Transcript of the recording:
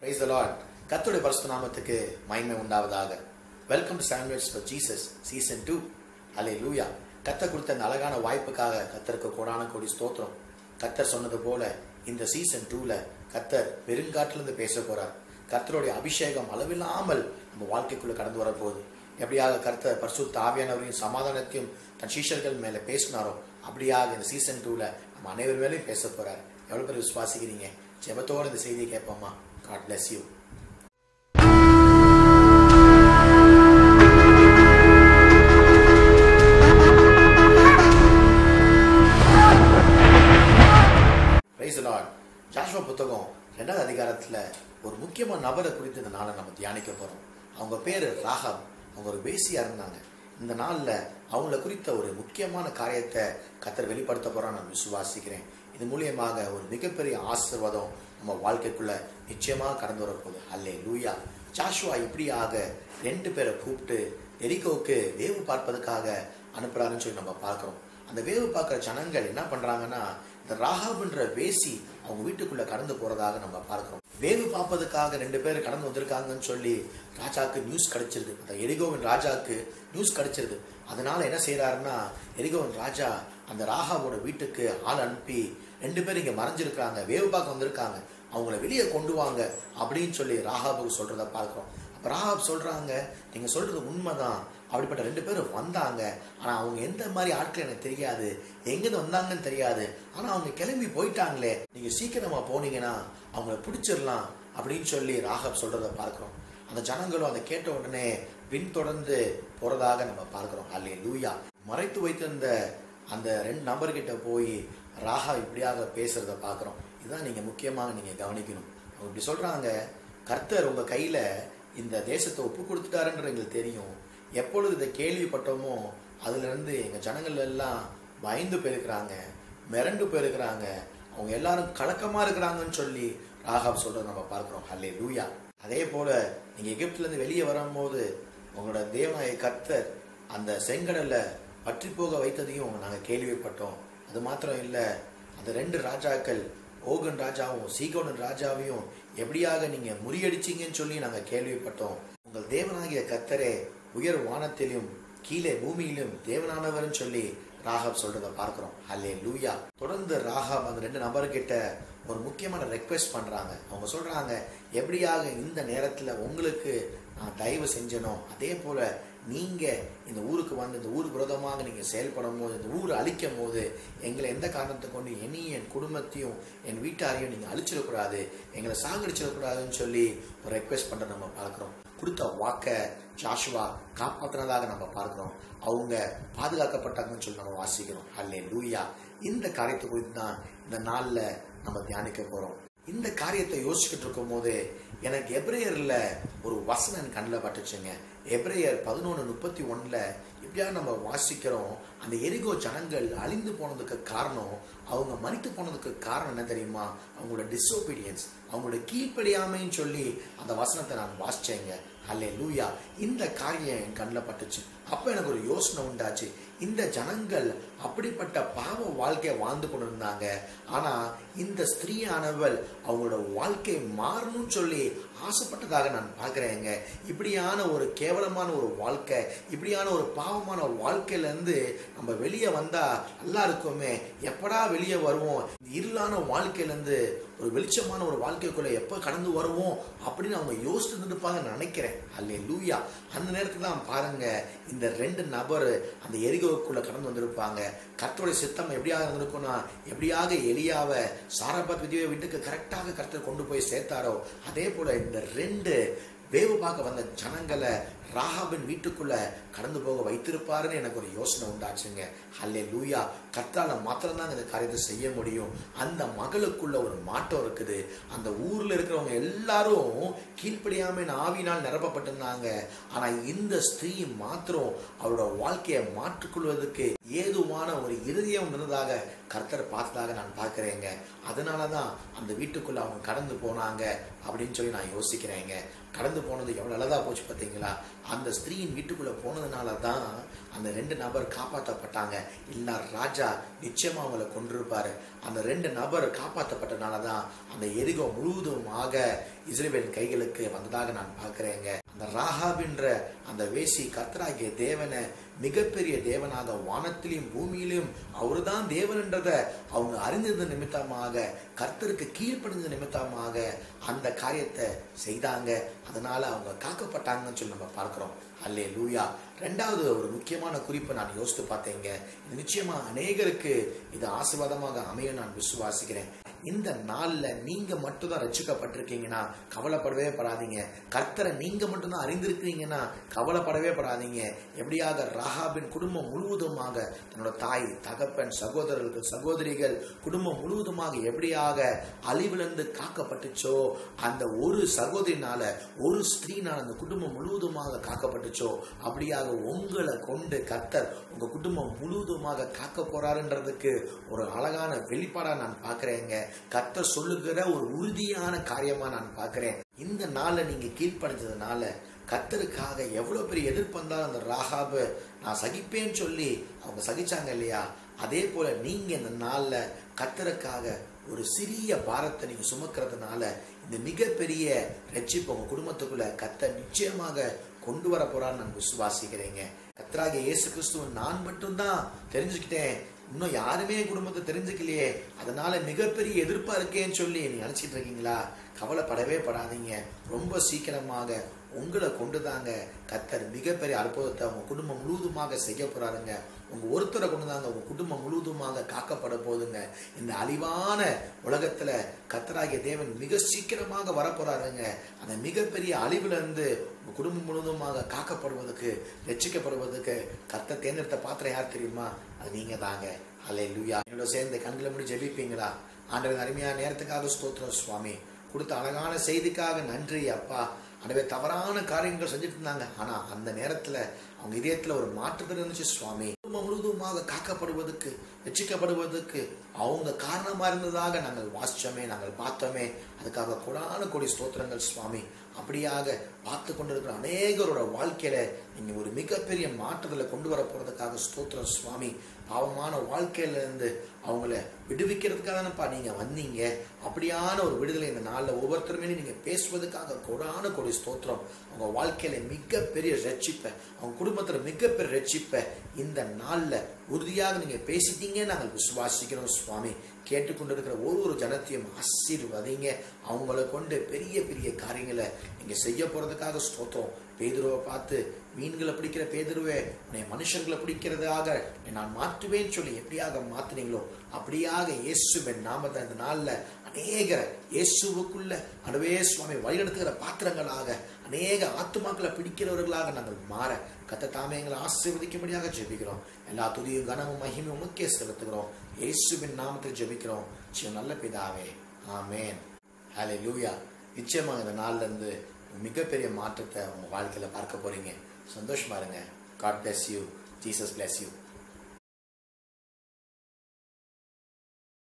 praise the Lord கர்த்தருடைய பரிசுத்த நாமத்துக்கு மகிமை உண்டாவதாக welcome to sandwich for Jesus season two hallelujah கத்தர் கொடுத்த இந்த அழகான வாய்ப்புக்காக கத்தருக்கு கோடான கோடி ஸ்தோத்திரம் கத்தர் சொன்னது போல இந்த சீசன் டூல கத்தர் பெருங்காட்டிலிருந்து பேச போறார் கர்த்தருடைய அபிஷேகம் அளவில்லாமல் நம்ம வாழ்க்கைக்குள்ள கடந்து வரப்போகுது எப்படியாக கர்த்தர் பரிசுத்த ஆவியானவரையும் சமாதானத்தையும் தன் சீஷர்கள் மேல பேசினாரோ அப்படியாக இந்த சீசன் டூல நம்ம அனைவர் மேலேயும் பேச போறார் எவ்வளவு பேர் விசுவாசிக்கிறீங்க ஜெபத்தோட இந்த செய்தியை கேட்போமா God bless you praise Lord Joshua புத்தகம் ரெண்டாவது அதிகாரத்துல ஒரு முக்கியமான நபரை குறித்து இந்த நாளை நம்ம தியானிக்க போறோம் அவங்க பேரு ராகாப் அவங்க ஒரு வேசியா இருந்தாங்க இந்த நாள்ல அவங்கள குறித்த ஒரு முக்கியமான காரியத்தை கத்தர் வெளிப்படுத்த போறான்னு நான் விசுவாசிக்கிறேன் இது மூலியமாக ஒரு மிகப்பெரிய ஆசீர்வாதம் நம்ம வாழ்க்கைக்குள்ள நிச்சயமாக கடந்து வரப்போகுது அல்லே லூயா ஜாஷுவா இப்படியாக ரெண்டு பேரை கூப்பிட்டு எரிகோவுக்கு வேவு பார்ப்பதற்காக அனுப்புறாருன்னு சொல்லி நம்ம பார்க்கிறோம் அந்த வேவு பார்க்குற ஜனங்கள் என்ன பண்றாங்கன்னா இந்த ராகாப்ன்ற வேசி அவங்க வீட்டுக்குள்ள கடந்து போறதாக நம்ம பார்க்கிறோம் வேவு பார்ப்பதற்காக ரெண்டு பேர் கடந்து வந்திருக்காங்கன்னு சொல்லி ராஜாக்கு நியூஸ் கிடைச்சிருது அந்த எரிகோவின் ராஜாக்கு நியூஸ் கிடைச்சிருது அதனால என்ன செய்யறாருன்னா எரிகோவின் ராஜா அந்த ராகாவோட வீட்டுக்கு ஆள் அனுப்பி ரெண்டு பேரும் இங்க மறைஞ்சிருக்காங்க வேவு பார்க்க வந்திருக்காங்க அவங்கள வெளியே கொண்டு வாங்க அப்படின்னு சொல்லி ராகாபுக்கு சொல்றத பார்க்கிறோம் அப்ப ராகாப் சொல்றாங்க நீங்க சொல்றது உண்மைதான் அப்படிப்பட்ட ரெண்டு பேரும் வந்தாங்க ஆனா அவங்க எந்த மாதிரி ஆட்கள் எனக்கு தெரியாது எங்கிருந்து வந்தாங்கன்னு தெரியாது ஆனா அவங்க கிளம்பி போயிட்டாங்களே நீங்க சீக்கிரமா போனீங்கன்னா அவங்கள பிடிச்சிடலாம் அப்படின்னு சொல்லி ராகப் சொல்றத பார்க்கிறோம் அந்த ஜனங்களும் அதை கேட்ட உடனே பின்தொடர்ந்து போறதாக நம்ம பார்க்கிறோம் அல்லே லூயா மறைத்து வைத்திருந்த அந்த ரெண்டு நபர்கிட்ட போய் ராகா இப்படியாக பேசுறத பார்க்கிறோம் இதுதான் நீங்க முக்கியமாக நீங்க கவனிக்கணும் அவங்க இப்படி சொல்றாங்க கர்த்தர் உங்க கையில இந்த தேசத்தை ஒப்பு கொடுத்துட்டாருன்ற எங்களுக்கு தெரியும் எப்பொழுது இதை கேள்விப்பட்டோமோ அதுல இருந்து எங்க ஜனங்கள் எல்லாம் பயந்து போயிருக்கிறாங்க மிரண்டு போயிருக்கிறாங்க அவங்க எல்லாரும் கலக்கமா இருக்கிறாங்கன்னு சொல்லி ராகாப் சொல்றதை நம்ம பார்க்கிறோம் அல்லே லூயா அதே போல நீங்க எகிப்துல இருந்து வெளியே வரும்போது உங்களோட தேவனாய கர்த்தர் அந்த செங்கடல்ல பற்றி போக வைத்ததையும் நாங்க கேள்விப்பட்டோம் அது மாத்திரம் இல்ல அந்த ரெண்டு ராஜாக்கள் ஓகன் ராஜாவும் சீகோனன் ராஜாவையும் எப்படியாக நீங்க முறியடிச்சீங்கன்னு சொல்லி நாங்க கேள்விப்பட்டோம் உங்கள் தேவனாகிய கர்த்தரே உயர் வானத்திலும் கீழே பூமியிலும் தேவனானவர்னு சொல்லி ராகாப் சொல்றத பார்க்கிறோம் அல்லே லூயா தொடர்ந்து ராகாப் அந்த ரெண்டு நபர்கிட்ட ஒரு முக்கியமான ரெக்வெஸ்ட் பண்றாங்க அவங்க சொல்றாங்க எப்படியாக இந்த நேரத்துல உங்களுக்கு நான் தயவு செஞ்சனோ அதே போல நீங்க இந்த ஊருக்கு வந்து இந்த ஊருக்கு விரோதமாக நீங்க செயல்படும் போது இந்த ஊரை அழிக்கும் போது எங்களை எந்த காரணத்தை கொண்டு என்னையும் என் குடும்பத்தையும் என் வீட்டாரையும் நீங்க அழிச்சிடக்கூடாது எங்களை சாகடிச்சிடக்கூடாதுன்னு சொல்லி ஒரு ரெக்வெஸ்ட் பண்ற நம்ம பார்க்கிறோம் கொடுத்த வாக்க ஜாஷுவா காப்பாத்தினதாக நம்ம பார்க்கிறோம் அவங்க பாதுகாக்கப்பட்டாங்கன்னு சொல்லி நம்ம வாசிக்கிறோம் அல்லே லூயா இந்த காரியத்தை குறித்து தான் இந்த நாள்ல நம்ம தியானிக்க போறோம் இந்த காரியத்தை யோசிச்சுக்கிட்டு இருக்கும் போது எனக்கு எப்ரேயர்ல ஒரு வசனம் கண்ணில் பட்டுச்சுங்க எப்ரேயர் பதினொன்று முப்பத்தி ஒன்னுல இப்படியா நம்ம வாசிக்கிறோம் அந்த எரிகோ ஜனங்கள் அழிந்து போனதுக்கு காரணம் அவங்க மறித்து போனதுக்கு காரணம் என்ன தெரியுமா அவங்களோட டிசோபீடியன்ஸ் அவங்களோட கீழ்ப்படியாமைன்னு சொல்லி அந்த வசனத்தை நான் வாசிச்சேங்க அல்லே லூயா இந்த காரியம் என் கண்ணில் பட்டுச்சு அப்போ எனக்கு ஒரு யோசனை உண்டாச்சு இந்த ஜனங்கள் அப்படிப்பட்ட பாவ வாழ்க்கையை வாழ்ந்து கொண்டு இருந்தாங்க ஆனா இந்த ஸ்திரீயானவள் அவங்களோட வாழ்க்கை மாறணும்னு சொல்லி ஆசைப்பட்டதாக நான் பார்க்கிறேங்க இப்படியான ஒரு கேவலமான ஒரு வாழ்க்கை இப்படியான ஒரு பாவமான வாழ்க்கையில இருந்து நம்ம வெளியே வந்தா நல்லா இருக்குமே எப்படா வெளியே வருவோம் இந்த இருளான வாழ்க்கையில இருந்து ஒரு வெளிச்சமான ஒரு வாழ்க்கைக்குள்ள எப்ப கடந்து வருவோம் அப்படின்னு அவங்க யோசிச்சு இருப்பாங்க நினைக்கிறேன் அல்லே லூயா அந்த நேரத்துல தான் பாருங்க இந்த ரெண்டு நபர் அந்த எரிகோவுக்குள்ள கடந்து வந்திருப்பாங்க கர்த்தருடைய சித்தம் எப்படியாக இருந்திருக்கும்னா எப்படியாக எலியாவை சாரபாத் விதியை வீட்டுக்கு கரெக்டாக கர்த்தர் கொண்டு போய் சேர்த்தாரோ அதே போல இந்த ரெண்டு வேவு பார்க்க வந்த ஜனங்களை ராகாபின் வீட்டுக்குள்ள கடந்து போக வைத்திருப்பாருன்னு எனக்கு ஒரு யோசனை உண்டாச்சுங்க அல்லே லூயா கர்த்தால மாத்திரம்தான் இந்த காரியத்தை செய்ய முடியும் அந்த மகளுக்குள்ள ஒரு மாற்றம் இருக்குது அந்த ஊர்ல இருக்கிறவங்க எல்லாரும் கீழ்ப்படியாம ஆவினால் நிரப்பப்பட்டிருந்தாங்க ஆனா இந்த ஸ்திரீ மாத்திரம் அவரோட வாழ்க்கையை மாற்றிக்கொள்வதற்கு ஏதுவான ஒரு இருதயம் இருந்ததாக கர்த்தர் பார்த்ததாக நான் பார்க்கிறேங்க அதனாலதான் அந்த வீட்டுக்குள்ள அவங்க கடந்து போனாங்க அப்படின்னு சொல்லி நான் யோசிக்கிறேங்க கடந்து போனது எவ்வளவு நல்லதா போச்சு பார்த்தீங்களா அந்த ஸ்திரீயின் வீட்டுக்குள்ள போனதுனால தான் அந்த ரெண்டு நபர் காப்பாற்றப்பட்டாங்க இல்ல ராஜா நிச்சயமா அவங்களை கொண்டிருப்பாரு அந்த ரெண்டு நபர் காப்பாற்றப்பட்டனால தான் அந்த எரிகோ முழுவதுமாக இஸ்ரேலின் கைகளுக்கு வந்ததாக நான் பார்க்கிறேங்க அந்த ராகாபின்ற அந்த வேசி கர்த்தராகிய தேவனை மிகப்பெரிய தேவனாக வானத்திலும் பூமியிலும் அவர்தான் தேவன்ன்றத அவங்க அறிந்தது நிமித்தமாக கர்த்தருக்கு கீழ்ப்படிந்த நிமித்தமாக அந்த காரியத்தை செய்தாங்க அதனால அவங்க காக்கப்பட்டாங்கன்னு சொல்லி நம்ம பார்க்கிறோம் அல்லே லூயா ரெண்டாவது ஒரு முக்கியமான குறிப்பை நான் யோசித்து பார்த்தேங்க இது நிச்சயமா அநேகருக்கு இது ஆசீர்வாதமாக அமையும் நான் விசுவாசிக்கிறேன் இந்த நாள்ல நீங்க மட்டும்தான் ரட்சிக்கப்பட்டிருக்கீங்கன்னா கவலைப்படவே படாதீங்க கர்த்தரை நீங்க மட்டும்தான் அறிந்திருக்கிறீங்கன்னா கவலைப்படவே படாதீங்க எப்படியாக ராகாபின் குடும்பம் முழுவதுமாக தன்னோட தாய் தகப்பன் சகோதரர்கள் சகோதரிகள் குடும்பம் முழுவதுமாக எப்படியாக அழிவிலிருந்து காக்கப்பட்டுச்சோ அந்த ஒரு சகோதரினால ஒரு ஸ்திரீனால அந்த குடும்பம் முழுவதுமாக காக்கப்பட்டுச்சோ அப்படியாக உங்களை கொண்டு கர்த்தர் உங்க குடும்பம் முழுவதுமாக காக்க போறாருன்றதுக்கு ஒரு அழகான வெளிப்பாடா நான் பார்க்கிறேங்க கர்த்தர் சொல்லுகிற ஒரு உறுதியான காரியமா நான் பார்க்கிறேன் இந்த நாள்ல நீங்க கீழ்ப்படைஞ்சதுனால கர்த்தருக்காக எவ்வளவு பெரிய எதிர்ப்பு வந்தாலும் அந்த ராகாபு நான் சகிப்பேன்னு சொல்லி அவங்க சகிச்சாங்க இல்லையா அதே போல நீங்க இந்த நாள்ல கர்த்தருக்காக ஒரு சிறிய பாரத்தை நீங்க சுமக்கிறதுனால இந்த மிகப்பெரிய ரட்சிப்பு உங்க குடும்பத்துக்குள்ள கத்த நிச்சயமாக கொண்டு வர போறான்னு நான் விசுவாசிக்கிறேங்க கத்தராகிய இயேசு கிறிஸ்துவ நான் மட்டும்தான் தெரிஞ்சுக்கிட்டேன் இன்னும் யாருமே குடும்பத்தை தெரிஞ்சுக்கலையே அதனால மிகப்பெரிய எதிர்ப்பா இருக்கேன்னு சொல்லி நீ நினைச்சிட்டு இருக்கீங்களா கவலைப்படவே படாதீங்க ரொம்ப சீக்கிரமாக உங்களை கொண்டுதாங்க கத்தர் மிகப்பெரிய அற்புதத்தை உங்க குடும்பம் முழுவதுமாக செய்ய போறாருங்க உங்க ஒருத்தரை கொண்டுதாங்க உங்க குடும்பம் முழுவதுமாக காக்கப்பட போகுதுங்க இந்த அழிவான உலகத்துல கத்தராகிய தேவன் மிக சீக்கிரமாக வரப்போறாருங்க அந்த மிகப்பெரிய அழிவுல இருந்து உங்க குடும்பம் முழுவதுமாக காக்கப்படுவதற்கு ரட்சிக்கப்படுவதற்கு கத்த தேர்ந்தெடுத்த பாத்திரம் யார் தெரியுமா அது நீங்க தாங்க அல்லே லூயா என்னோட சேர்ந்து கண்களை முடி ஜெபிப்பீங்களா ஆண்டவன் அருமையான நேரத்துக்காக ஸ்தோத்திரம் சுவாமி கொடுத்த அழகான செய்திக்காக நன்றி அப்பா அடவே தவறான காரியங்கள் செஞ்சுட்டு இருந்தாங்க ஆனா அந்த நேரத்துல அவங்க இதயத்துல ஒரு மாற்றத்தில் இருந்துச்சு சுவாமி குடும்பம் முழுவதுமாக காக்கப்படுவதற்கு ரட்சிக்கப்படுவதற்கு அவங்க காரணமா இருந்ததாக நாங்கள் வாசிச்சோமே நாங்கள் பார்த்தோமே அதுக்காக கொடான கொடி ஸ்தோத்திரங்கள் சுவாமி அப்படியாக பார்த்து கொண்டிருக்கிற அநேகரோட வாழ்க்கையில நீங்க ஒரு மிகப்பெரிய மாற்றத்துல கொண்டு வர போறதுக்காக ஸ்தோத்திரம் சுவாமி பாவமான வாழ்க்கையில இருந்து அவங்கள விடுவிக்கிறதுக்காக தானப்பா நீங்க வந்தீங்க அப்படியான ஒரு விடுதலை இந்த நாள்ல ஒவ்வொருத்தருமே நீங்க பேசுவதற்காக கொடான கொடி ஸ்தோத்திரம் அவங்க வாழ்க்கையில மிகப்பெரிய ரட்சிப்பை அவங்க குடும்பத்துல மிகப்பெரிய ரட்சிப்பை இந்த நாள்ல உறுதியாக நீங்க பேசிட்டீங்க நாங்கள் விசுவாசிக்கிறோம் சுவாமி கேட்டுக்கொண்டிருக்கிற ஒரு ஒரு ஜனத்தையும் ஆசீர்வதிங்க அவங்கள கொண்டு பெரிய பெரிய காரியங்களை நீங்க செய்ய போறதுக்காக ஸ்தோத்திரம் பேதுருவை பார்த்து மீன்களை பிடிக்கிற பேதுருவே உன்னை மனுஷர்களை பிடிக்கிறதாக நான் மாற்றுவேன்னு சொல்லி எப்படியாக மாத்துனீங்களோ அப்படியாக இயேசுவின் நாமத்தை இந்த நாள்ல அநேக இயேசுவுக்குள்ள அனுவே சுவாமி வழிநடத்துகிற பாத்திரங்களாக அநேக ஆத்துமாக்களை பிடிக்கிறவர்களாக நாங்கள் மாற கத்த தாமே எங்களை ஆசீர்வதிக்கும்படியாக ஜெபிக்கிறோம் எல்லா துதியும் கனமும் மகிமையும் முக்கிய செலுத்துகிறோம் இயேசுவின் நாமத்தில் ஜெபிக்கிறோம் சிவ நல்ல பிதாவே ஆமேன் ஹலே லூயா நிச்சயமாக இந்த நாள்ல இருந்து மிகப்பெரிய மாற்றத்தை உங்க வாழ்க்கையில பார்க்க போறீங்க சந்தோஷமா இருங்க God bless you Jesus bless you